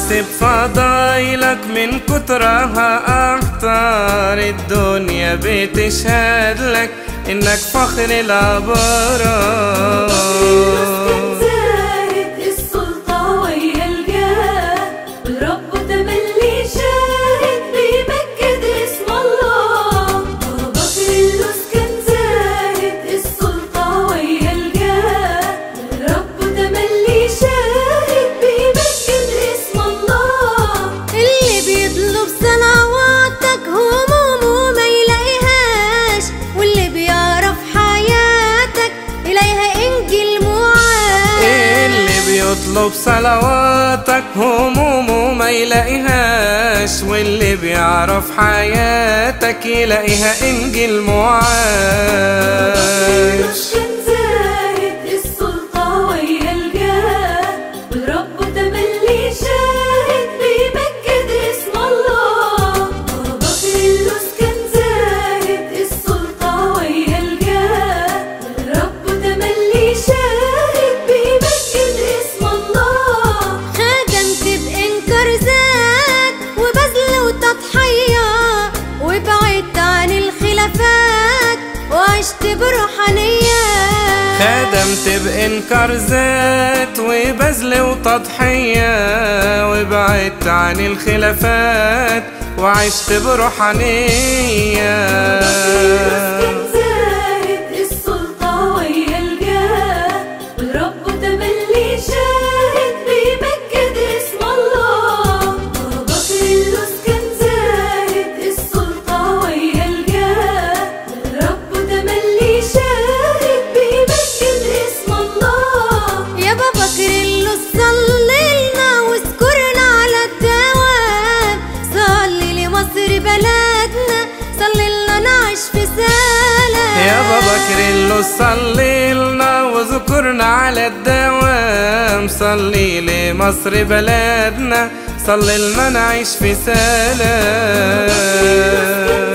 عشت بفضايلك من كترها أخطار الدنيا بتشهد لك إنك فخر الأبرار كان زاهد السلطة ويا الجاه والرب تملي شاهد بيمجد اسم الله بابا كريلوس كان زاهد السلطة ويا الجاه والرب تملي شاهد بيمجد اسم الله اللي بيطلب صلواتك همومه ما يلاقيهاش واللي بيعرف حياتك إليها إنجيل معاش اللي بيطلب صلواتك همومه ما يلاقيهاش واللي بيعرف حياتك يلاقيها إنجيل معاش كان زاهد السلطة ويا الجاه والرب تملي شاهد بيمجد اسم الله بابا كريلوس كان زاهد السلطة ويا الجاه والرب تملي شاهد بيمجد اسم الله خدمت بإنكار ذات وبذل وتضحية وبعدت عن الخلافات وعشت بروحانية خدمت بإنكار ذات وبذل وتضحية وبعدت عن الخلافات وعشت بروحانية كان زاهد السلطة ويا الجاه والرب تملي شاهد بيمجد اسم الله بابا كريلوس كان زاهد السلطة ويا الجاه والرب تملي شاهد بيمجد اسم الله يا بابا كريلوس صليلنا واذكرنا على الدوام صلي لمصر بلدنا صلي لنا نعيش في سلام يا بابا كريلو صلي لنا وذكرنا على الدوام صلي لمصر بلدنا صلي لنا نعيش في سلام